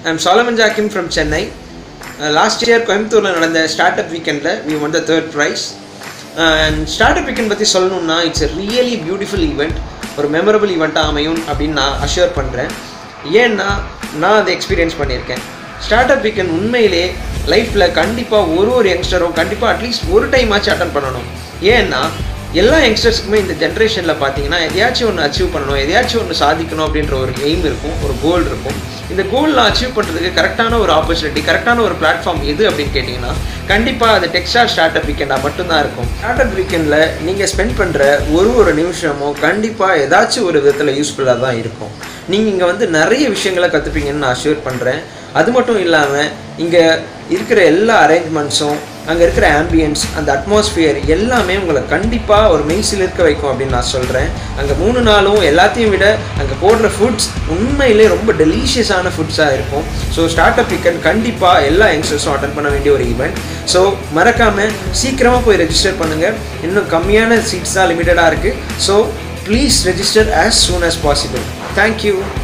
I'm Solomon Joachim from Chennai last year கோயம்புத்தூரில் நடந்த start up வீக்கெண்டில் we won the third prize and start up weekend பற்றி சொல்லணும்னா it's a really beautiful event ஒரு memorable ஈவெண்ட்டாக அமையும் அப்படின்னு நான் அஷ்யூர் பண்ணுறேன் ஏன்னா நான் அதை எக்ஸ்பீரியன்ஸ் பண்ணியிருக்கேன் ஸ்டார்ட் அப் வீக்கெண்ட் உண்மையிலே லைஃப்பில் கண்டிப்பாக ஒரு ஒரு யங்ஸ்டரும் கண்டிப்பாக அட்லீஸ்ட் ஒரு டைம் ஆச்சு அட்டன் பண்ணணும் ஏன்னா எல்லா யங்ஸ்டர்ஸ்க்குமே இந்த ஜென்ரேஷனில் பார்த்தீங்கன்னா எதையாச்சும் ஒன்று அச்சீவ் பண்ணணும் எதையாச்சும் ஒன்று சாதிக்கணும் அப்படின்ற ஒரு எய்ம் இருக்கும் ஒரு கோல் இருக்கும் இந்த கோல்லாம் அச்சீவ் பண்ணுறதுக்கு கரெக்டான ஒரு ஆப்பர்ச்சுனிட்டி கரெக்டான ஒரு பிளாட்ஃபார்ம் எது அப்படின்னு கேட்டிங்கன்னா கண்டிப்பாக அது டெக்ஸ்டைல் ஸ்டார்ட் அப் வீக்கெண்டாக மட்டும்தான் இருக்கும் ஸ்டார்ட் அப் வீக்கெண்டில் நீங்கள் ஸ்பெண்ட் பண்ணுற ஒரு ஒரு நிமிஷமும் கண்டிப்பாக ஏதாச்சும் ஒரு விதத்தில் யூஸ்ஃபுல்லாக தான் இருக்கும் நீங்கள் இங்கே வந்து நிறைய விஷயங்களை கற்றுப்பீங்கன்னு நான் அஷ்யூர் பண்ணுறேன் அது மட்டும் இல்லாமல் இங்கே இருக்கிற எல்லா அரேஞ்ச்மெண்ட்ஸும் அங்கே இருக்கிற ஆம்பியன்ஸ் அந்த அட்மாஸ்ஃபியர் எல்லாமே உங்களை கண்டிப்பாக ஒரு மெய்சில் இருக்க வைக்கும் அப்படின்னு நான் சொல்கிறேன் அங்கே மூணு நாளும் எல்லாத்தையும் விட அங்கே போடுற ஃபுட்ஸ் உண்மையிலே ரொம்ப டெலிஷியஸான ஃபுட்ஸாக இருக்கும் ஸோ ஸ்டார்ட் அப் வீக்கெண்ட் கண்டிப்பாக எல்லா யங்ஸ்டர்ஸும் அட்டன் பண்ண வேண்டிய ஒரு ஈவெண்ட் ஸோ மறக்காமல் சீக்கிரமாக போய் ரெஜிஸ்டர் பண்ணுங்கள் இன்னும் கம்மியான சீட்ஸ் தான் லிமிட்டடாக இருக்குது so please register as soon as possible thank you